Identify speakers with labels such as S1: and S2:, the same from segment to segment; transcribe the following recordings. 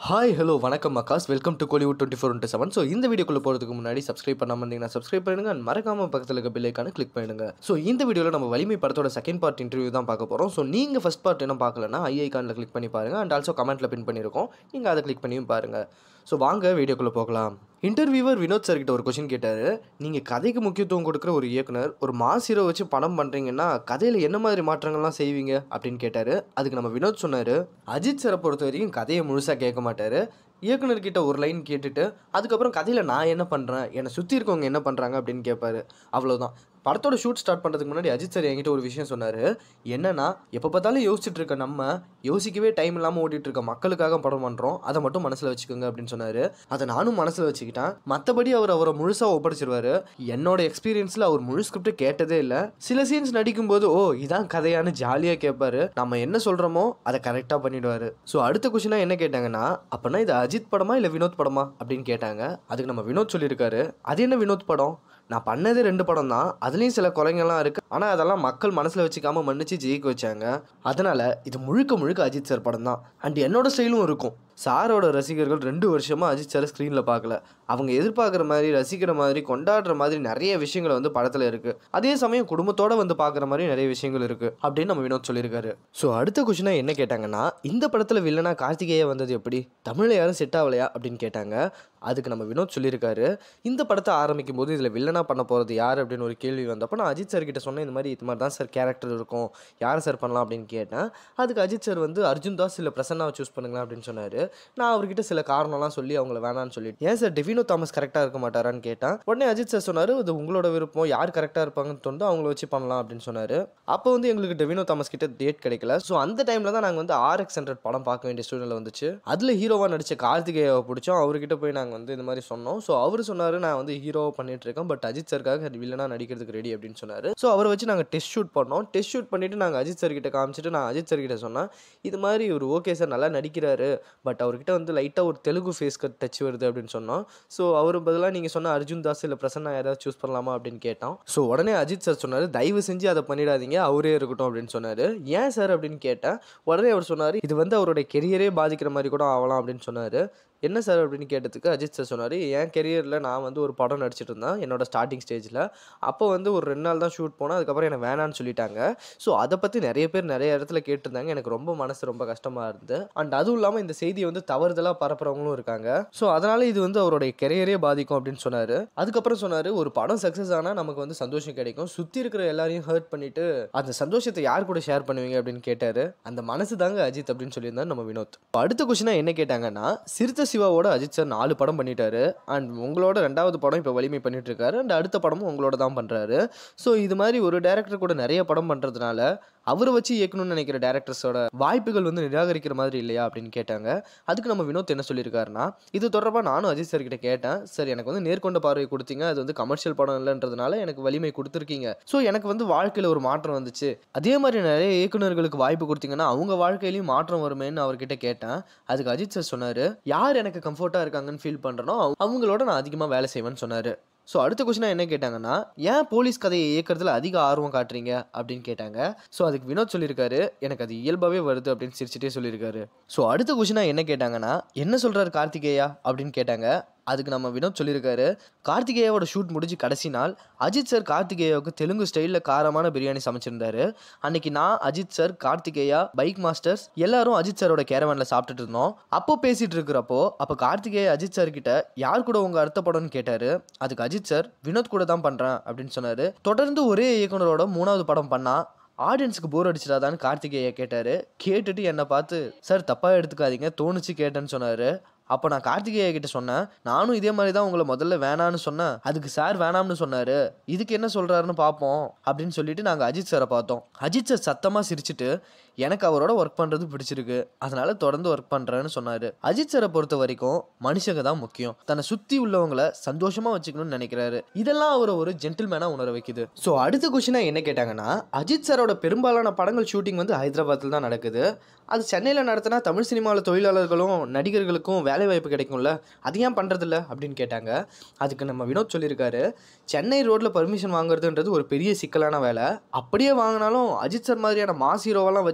S1: hi hello வணக்கம் அக்காஸ் welcome to Kollywood twenty four into seven so இந்த வீடியோக்குள்ளே போகிறதுக்கு முன்னாடி சப்ஸ்கிரைப் பண்ணாமல் இருந்தீங்கன்னா சப்ஸ்கிரைப் பண்ணுங்க and மறக்காம பக்கத்தில் இருக்க பில்லைக்கான கிளிக் பண்ணுங்க ஸோ இந்த வீடியோவில் நம்ம வலிமை படத்தோட செகண்ட் பார்ட் இன்டர்வியூ தான் பார்க்க போகிறோம் ஸோ நீங்கள் ஃபஸ்ட் பார்ட் என்ன பார்க்கலன்னா ஐ ஐக்கானில் கிளிக் பண்ணி பாருங்க அண்ட் ஆல்சோ கமெண்ட்டில் பின் பண்ணியிருக்கோம் நீங்கள் அதை கிளிக் பண்ணியும் பாருங்கள் ஸோ வாங்க வீடியோக்குள்ளே போகலாம் இன்டர்வியூவர் வினோத் சார் கிட்ட ஒரு கொஷின் கேட்டார் நீங்கள் கதைக்கு முக்கியத்துவம் கொடுக்குற ஒரு இயக்குனர் ஒரு மாஸ் ஹீரோ வச்சு படம் பண்ணுறீங்கன்னா கதையில் என்ன மாதிரி மாற்றங்கள்லாம் செய்வீங்க அப்படின்னு கேட்டார் அதுக்கு நம்ம வினோத் சொன்னார் அஜித் சாரை பொறுத்த வரைக்கும் கதையை முழுசாக கேட்க மாட்டார் இயக்குனர்கிட்ட ஒரு லைன் கேட்டுட்டு அதுக்கப்புறம் கதையில் நான் என்ன பண்ணுறேன் என்னை சுற்றி இருக்கவங்க என்ன பண்ணுறாங்க அப்படின்னு கேட்பாரு அவ்வளோதான் படத்தோட ஷூட் ஸ்டார்ட் பண்ணுறதுக்கு முன்னாடி அஜித் சார் என்கிட்ட ஒரு விஷயம் சொன்னார் என்னன்னா எப்போ பார்த்தாலும் யோசிச்சுட்டு இருக்க நம்ம யோசிக்கவே டைம் இல்லாமல் ஓடிட்டு இருக்க மக்களுக்காக படம் பண்ணுறோம் அதை மட்டும் மனசில் வச்சுக்கோங்க அப்படின்னு சொன்னார் அதை நானும் மனசில் வச்சுக்கிட்டேன் மற்றபடி அவர் அவரை முழுசாக ஒப்படைச்சிருவாரு என்னோட எக்ஸ்பீரியன்ஸில் அவர் முழு ஸ்கிரிப்ட் கேட்டதே இல்லை சில சீன்ஸ் நடிக்கும்போது ஓ இதான் கதையான்னு ஜாலியாக கேட்பாரு நம்ம என்ன சொல்கிறோமோ அதை கரெக்டாக பண்ணிடுவாரு ஸோ அடுத்த கொஷினாக என்ன கேட்டாங்கன்னா அப்போனா இது அஜித் படமா இல்லை வினோத் படமா அப்படின்னு கேட்டாங்க அதுக்கு நம்ம வினோத் சொல்லியிருக்காரு அது என்ன வினோத் படம் நான் பண்ணதே ரெண்டு படம் தான் அதுலேயும் சில குறைங்கள்லாம் இருக்குது ஆனால் அதெல்லாம் மக்கள் மனசில் வச்சுக்காம மன்னிச்சு ஜெயிக்க வச்சாங்க அதனால் இது முழுக்க முழுக்க அஜித் சார் படம் தான் அண்ட் என்னோட ஸ்டைலும் இருக்கும் சாரோட ரசிகர்கள் ரெண்டு வருஷமாக அஜித் சார் ஸ்க்ரீனில் பார்க்கல அவங்க எதிர்பார்க்குற மாதிரி ரசிக்கிற மாதிரி கொண்டாடுற மாதிரி நிறைய விஷயங்கள் வந்து படத்தில் இருக்குது அதே சமயம் குடும்பத்தோடு வந்து பார்க்குற மாதிரி நிறைய விஷயங்கள் இருக்குது அப்படின்னு நம்ம வினோத் சொல்லியிருக்காரு ஸோ அடுத்த கொஷினாக என்ன கேட்டாங்கன்னா இந்த படத்தில் வில்லனா கார்த்திகேயா வந்தது எப்படி தமிழில் யாரும் செட் ஆகலையா அப்படின்னு கேட்டாங்க அதுக்கு நம்ம வினோத் சொல்லியிருக்காரு இந்த படத்தை ஆரம்பிக்கும் போது இதில் வில்லனாக பண்ண போகிறது யார் அப்படின்னு ஒரு கேள்வி வந்தப்போ நான் அஜித் சார் கிட்ட சொன்னேன் இந்த மாதிரி இது மாதிரி தான் சார் கேரக்டர் இருக்கும் யார் சார் பண்ணலாம் அப்படின்னு கேட்டேன் அதுக்கு அஜித் சார் வந்து அர்ஜுன் தாஸ் இல்லை பிரசன்னாவை சூஸ் பண்ணுங்களேன் அப்படின்னு சொன்னார் நான் அவர்கிட்ட சில காரணம்லாம் சொல்லி அவங்கள வேணான்னு சொல்லிட்டு ஏன் சார் டெவினோ தாமஸ் கரெக்டாக இருக்க மாட்டாரான்னு கேட்டேன் உடனே அஜித் சார் சொன்னார் இது உங்களோட விருப்பம் யார் கரெக்டாக இருப்பாங்கன்னு தோணுதோ அவங்கள வச்சு பண்ணலாம் அப்படின்னு சொன்னார் அப்போ வந்து எங்களுக்கு டெவினோ தாமஸ் கிட்ட டேட் கிடைக்கல ஸோ அந்த டைமில் தான் நாங்கள் வந்து ஆர்எக்ஸ் ஹண்ட்ரட் படம் பார்க்க வேண்டிய சூழ்நிலை வந்துச்சு அதில் ஹீரோவாக நடித்த கார்த்திகேயாவை பிடிச்சோம் அவர்கிட்ட போய் நாங்கள் வந்து இந்த மாதிரி சொன்னோம் ஸோ அவர் சொன்னார் நான் வந்து ஹீரோவாக பண்ணிட்டு இருக்கேன் பட் அஜித் சாருக்காக வில்லனாக நடிக்கிறதுக்கு ரெடி அப்படின்னு சொன்னார் ஸோ அவரை வச்சு நாங்கள் டெஸ்ட் ஷூட் பண்ணோம் டெஸ்ட் ஷூட் பண்ணிவிட்டு நாங்கள் அஜித் சார் கிட்ட காமிச்சிட்டு நான் அஜித் சார் கிட்ட சொன்னேன் இது மாதிரி ஒரு ஓகே சார் நல்லா நடிக்கிறாரு பட் அவர்கிட்ட வந்து லைட்டாக ஒரு தெலுங்கு ஃபேஸ் கட் டச் வருது அப்படின்னு சொன்னோம் ஸோ அவர் பதிலாக நீங்கள் சொன்ன அர்ஜுன் தாஸ் இல்லை பிரசன்னா யாராவது சூஸ் பண்ணலாமா அப்படின்னு கேட்டோம் ஸோ உடனே அஜித் சார் சொன்னார் தயவு செஞ்சு அதை பண்ணிடாதீங்க அவரே இருக்கட்டும் அப்படின்னு சொன்னார் ஏன் சார் அப்படின்னு கேட்டேன் உடனே அவர் சொன்னார் இது வந்து அவருடைய கெரியரே பாதிக்கிற மாதிரி கூட ஆகலாம் அப்படின்னு சொன்னார் என்ன சார் அப்படின்னு கேட்டதுக்கு அஜித் சார் சொன்னார் என் கெரியரில் நான் வந்து ஒரு படம் நடிச்சிட்டு இருந்தேன் என்னோட ஸ்டார்டிங் ஸ்டேஜில் அப்போ வந்து ஒரு ரெண்டு நாள் தான் ஷூட் போனேன் அதுக்கப்புறம் எனக்கு வேணான்னு சொல்லிட்டாங்க ஸோ அதை பற்றி நிறைய பேர் நிறைய இடத்துல கேட்டிருந்தாங்க எனக்கு ரொம்ப மனசு ரொம்ப கஷ்டமாக இருந்து அண்ட் அதுவும் இல்லாமல் இந்த செய்தியை வந்து தவறுதலாக பரப்புறவங்களும் இருக்காங்க ஸோ அதனால் இது வந்து அவருடைய கெரியரே பாதிக்கும் அப்படின்னு சொன்னார் அதுக்கப்புறம் சொன்னார் ஒரு படம் சக்ஸஸ் ஆனால் நமக்கு வந்து சந்தோஷம் கிடைக்கும் சுற்றி இருக்கிற எல்லாரையும் ஹர்ட் பண்ணிட்டு அந்த சந்தோஷத்தை யார் கூட ஷேர் பண்ணுவீங்க அப்படின்னு கேட்டார் அந்த மனசு தாங்க அஜித் அப்படின்னு சொல்லியிருந்தார் நம்ம வினோத் அடுத்த கொஸ்டினாக என்ன கேட்டாங்கன்னா சிறுத்தை சிவாவோட அஜித் சார் நாலு படம் பண்ணிட்டாரு அண்ட் உங்களோட ரெண்டாவது படம் இப்போ வலிமை பண்ணிட்டு இருக்காரு அண்ட் அடுத்த படமும் உங்களோட தான் பண்ணுறாரு ஸோ இது மாதிரி ஒரு டேரக்டர் கூட நிறைய படம் பண்ணுறதுனால அவரை வச்சு இயக்கணும்னு நினைக்கிற டேரக்டர்ஸோட வாய்ப்புகள் வந்து நிராகரிக்கிற மாதிரி இல்லையா அப்படின்னு கேட்டாங்க அதுக்கு நம்ம வினோத் என்ன சொல்லியிருக்காருன்னா இது தொடர்பாக நானும் அஜித் சார் கிட்ட கேட்டேன் சார் எனக்கு வந்து நேர்கொண்ட பார்வை கொடுத்தீங்க அது வந்து கமர்ஷியல் படம் இல்லைன்றதுனால எனக்கு வலிமை கொடுத்துருக்கீங்க ஸோ எனக்கு வந்து வாழ்க்கையில் ஒரு மாற்றம் வந்துச்சு அதே மாதிரி நிறைய இயக்குநர்களுக்கு வாய்ப்பு கொடுத்தீங்கன்னா அவங்க வாழ்க்கையிலையும் மாற்றம் வருமேன்னு அவர்கிட்ட கேட்டேன் அதுக்கு அஜித் சார் சொன்னார் யார் எனக்கு கம்ஃபர்ட்டாக இருக்காங்கன்னு ஃபீல் பண்ணுறனோ அவங்களோட நான் அதிகமாக வேலை செய்வேன்னு சொன்னார் ஸோ அடுத்த கொஸ்டினாக என்ன கேட்டாங்கன்னா ஏன் போலீஸ் கதையை இயக்கிறதுல அதிக ஆர்வம் காட்டுறீங்க அப்படின்னு கேட்டாங்க ஸோ அதுக்கு வினோத் சொல்லியிருக்காரு எனக்கு அது இயல்பாகவே வருது அப்படின்னு சிரிச்சிட்டே சொல்லியிருக்காரு ஸோ அடுத்த கொஸ்டினாக என்ன கேட்டாங்கன்னா என்ன சொல்கிறாரு கார்த்திகேயா அப்படின்னு கேட்டாங்க அதுக்கு நம்ம வினோத் சொல்லியிருக்காரு கார்த்திகேயாவோட ஷூட் முடிஞ்சு கடைசி நாள் அஜித் சார் கார்த்திகேயாவுக்கு தெலுங்கு ஸ்டைலில் காரமான பிரியாணி சமைச்சிருந்தாரு அன்னைக்கு நான் Ajith sir Karthikeya bike masters எல்லாரும் அஜித் சாரோட கேரவானில் சாப்பிட்டுட்டு இருந்தோம் அப்போ பேசிட்டு இருக்கிறப்போ அப்போ கார்த்திகேயா அஜித் சார் கிட்ட யார் கூட உங்க அடுத்த படம்னு கேட்டாரு அதுக்கு அஜித் சார் வினோத் கூட தான் பண்றேன் அப்படின்னு சொன்னாரு தொடர்ந்து ஒரே இயக்குனரோட மூணாவது படம் பண்ணா ஆடியன்ஸுக்கு போர் அடிச்சிடாதான்னு கார்த்திகேயா கேட்டார் கேட்டுட்டு என்னை பார்த்து சார் தப்பாக எடுத்துக்காதீங்க தோணுச்சு கேட்டேன்னு சொன்னார் அப்போ நான் கார்த்திகேயா கிட்ட சொன்னேன் நானும் இதே மாதிரி தான் உங்களை முதல்ல வேணான்னு சொன்னேன் அதுக்கு சார் வேணாம்னு சொன்னார் இதுக்கு என்ன சொல்கிறாருன்னு பார்ப்போம் அப்படின்னு சொல்லிட்டு நாங்கள் அஜித் சாரை பார்த்தோம் அஜித் சார் சத்தமாக சிரிச்சிட்டு எனக்கு அவரோட ஒர்க் பண்ணுறது பிடிச்சிருக்கு அதனால தொடர்ந்து ஒர்க் பண்ணுறேன்னு சொன்னார் அஜித் சாரை பொறுத்த வரைக்கும் மனுஷங்க தான் முக்கியம் தன்னை சுற்றி உள்ளவங்களை சந்தோஷமாக வச்சுக்கணும்னு நினைக்கிறாரு இதெல்லாம் அவரை ஒரு ஜென்டில்மேனாக உணர வைக்குது ஸோ அடுத்த கொஷினாக என்ன கேட்டாங்கன்னா அஜித் சாரோட பெரும்பாலான படங்கள் ஷூட்டிங் வந்து ஹைதராபாத்தில் தான் நடக்குது அது சென்னையில் நடத்தினா தமிழ் சினிமாவில் தொழிலாளர்களும் நடிகர்களுக்கும் வேலை வாய்ப்பு கிடைக்கும்ல அது ஏன் பண்ணுறதில்ல அப்படின்னு கேட்டாங்க அதுக்கு நம்ம வினோத் சொல்லியிருக்காரு சென்னை ரோட்டில் பர்மிஷன் வாங்குறதுன்றது ஒரு பெரிய சிக்கலான வேலை அப்படியே வாங்கினாலும் அஜித் சார் மாதிரியான மாஸ் ஹீரோவெல்லாம் வச்சு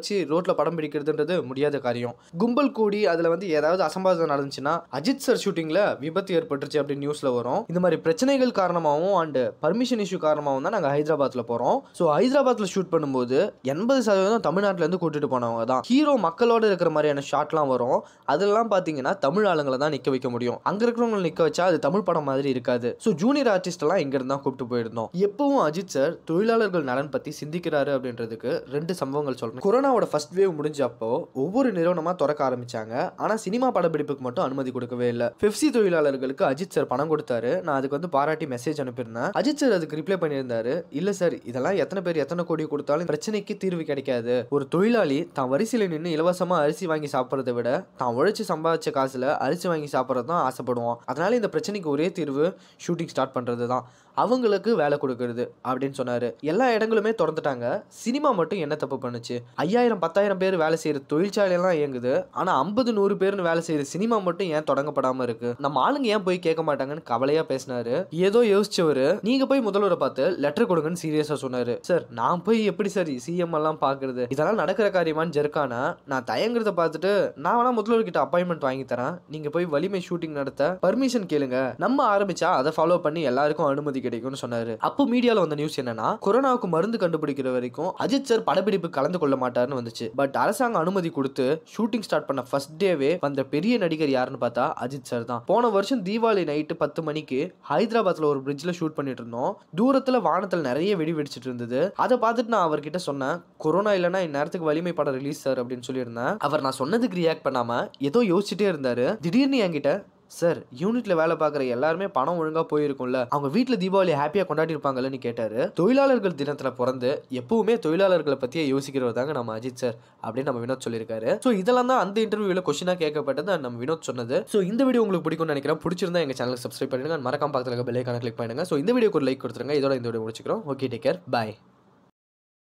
S1: வச்சு ரோட்ல படம் பிடிக்கிறதுன்றது முடியாத காரியம் கும்பல் கூடி அதுல வந்து ஏதாவது அசம்பாவிதம் நடந்துச்சுன்னா அஜித் சார் ஷூட்டிங்ல விபத்து ஏற்பட்டுருச்சு அப்படின்னு நியூஸ்ல வரும் இந்த மாதிரி பிரச்சனைகள் காரணமாகவும் அண்ட் பர்மிஷன் இஷ்யூ காரணமாகவும் தான் நாங்கள் ஹைதராபாத்ல போறோம் ஸோ ஹைதராபாத்ல ஷூட் பண்ணும்போது எண்பது சதவீதம் தமிழ்நாட்டுல இருந்து கூட்டிட்டு போனவங்க தான் ஹீரோ மக்களோட இருக்கிற மாதிரியான ஷாட்லாம் வரும் அதெல்லாம் பார்த்தீங்கன்னா தமிழ் ஆளுங்களை தான் நிற்க வைக்க முடியும் அங்கே இருக்கிறவங்களை நிற்க வச்சா அது தமிழ் படம் மாதிரி இருக்காது ஸோ ஜூனியர் ஆர்டிஸ்ட் எல்லாம் இங்க இருந்தா கூப்பிட்டு போயிருந்தோம் எப்பவும் அஜித் சார் தொழிலாளர்கள் நலன் பத்தி சிந்திக்கிறாரு அப்படின்றதுக்கு ரெண்டு சம்பவங்கள் சொல்றேன் கொரோனாவோட ஃபர்ஸ்ட் வேவ் முடிஞ்சப்போ ஒவ்வொரு நிறுவனமா திறக்க ஆரம்பிச்சாங்க ஆனா சினிமா படப்பிடிப்புக்கு மட்டும் அனுமதி கொடுக்கவே இல்லை பெப்சி தொழிலாளர்களுக்கு அஜித் சார் பணம் கொடுத்தாரு நான் அதுக்கு வந்து பாராட்டி மெசேஜ் அனுப்பியிருந்தேன் அஜித் சார் அதுக்கு ரிப்ளை பண்ணியிருந்தாரு இல்ல சார் இதெல்லாம் எத்தனை பேர் எத்தனை கோடி கொடுத்தாலும் பிரச்சனைக்கு தீர்வு கிடைக்காது ஒரு தொழிலாளி தான் வரிசையில் நின்று இலவசமா அரிசி வாங்கி சாப்பிட்றதை விட தான் உழைச்சு சம்பாதிச்ச காசுல அரிசி வாங்கி சாப்பிட்றது தான் ஆசைப்படுவோம் அதனால இந்த பிரச்சனைக்கு ஒரே தீர்வு ஷூட்டிங் ஸ்டார்ட் பண்றது தான் அவங்களுக்கு வேலை கொடுக்கறது அப்படின்னு சொன்னாரு எல்லா இடங்களுமே திறந்துட்டாங்க சினிமா மட்டும் என்ன தப்பு பண்ணுச்சு ஐயாயிரம் பத்தாயிரம் பேர் வேலை செய்யற தொழிற்சாலையெல்லாம் இயங்குது ஆனா ஐம்பது நூறு பேர்னு வேலை செய்யற சினிமா மட்டும் ஏன் தொடங்கப்படாம இருக்கு நம்ம ஆளுங்க ஏன் போய் கேட்க மாட்டாங்கன்னு கவலையா பேசினாரு ஏதோ யோசிச்சவரு நீங்க போய் முதல்வரை பார்த்து லெட்டர் கொடுங்கன்னு சீரியஸா சொன்னாரு சார் நான் போய் எப்படி சார் சிஎம் எல்லாம் பாக்குறது இதெல்லாம் நடக்கிற காரியமான்னு ஜெருக்கானா நான் தயங்குறத பார்த்துட்டு நான் வேணா முதல்வர்கிட்ட அப்பாயின்மெண்ட் வாங்கி தரேன் நீங்க போய் வலிமை ஷூட்டிங் நடத்த பர்மிஷன் கேளுங்க நம்ம ஆரம்பிச்சா அதை ஃபாலோ பண்ணி எல்லாருக்கும் அனுமதி கிடைக்கும்னு சொன்னாரு அப்போ மீடியால வந்த நியூஸ் என்னன்னா கொரோனாவுக்கு மருந்து கண்டுபிடிக்கிற வரைக்கும் அஜித் சார் படப்பிடிப்பு கலந்து கொள்ள மாட்டாருன்னு வந்துச்சு பட் அரசாங்கம் அனுமதி கொடுத்து ஷூட்டிங் ஸ்டார்ட் பண்ண ஃபர்ஸ்ட் டேவே வந்த பெரிய நடிகர் யாருன்னு பார்த்தா அஜித் சார் தான் போன வருஷம் தீபாவளி நைட்டு பத்து மணிக்கு ஹைதராபாத்ல ஒரு பிரிட்ஜ்ல ஷூட் பண்ணிட்டு இருந்தோம் தூரத்துல வானத்துல நிறைய வெடி வெடிச்சிட்டு இருந்தது அதை பார்த்துட்டு நான் அவர்கிட்ட சொன்னேன் கொரோனா இல்லைன்னா இந்நேரத்துக்கு வலிமை படம் ரிலீஸ் சார் அப்படின்னு சொல்லியிருந்தேன் அவர் நான் சொன்னதுக்கு ரியாக்ட் பண்ணாம ஏதோ யோசிச்சுட்டே இருந்தாரு திடீர்னு என்கிட்ட சார் யூனிட்ல வேலை பார்க்குற எல்லாருமே பணம் ஒழுங்கா போயிருக்கும்ல அவங்க வீட்டில் தீபாவளி ஹாப்பியா கொண்டாடி இருப்பாங்கல்லன்னு கேட்டாரு தொழிலாளர்கள் தினத்துல பிறந்து எப்பவுமே தொழிலாளர்களை பத்தியே யோசிக்கிறவர் தாங்க நம்ம அஜித் சார் அப்படின்னு நம்ம வினோத் சொல்லியிருக்காரு ஸோ இதெல்லாம் தான் அந்த இன்டர்வியூல கொஸ்டினா கேட்கப்பட்டது and நம்ம வினோத் சொன்னது ஸோ இந்த வீடியோ உங்களுக்கு பிடிக்கும்னு நினைக்கிறேன் பிடிச்சிருந்தா எங்க சேனலுக்கு சப்ஸ்கிரைப் பண்ணுங்க and மறக்காம பக்கத்தில் பெல் ஐக்கான கிளிக் பண்ணுங்க ஸோ இந்த வீடியோக்கு ஒரு லைக் கொடுத்துருங்க இதோட இந்த வீடியோ முடிச்சுக்கிறோம் ஓகே டேக் கேர் பாய்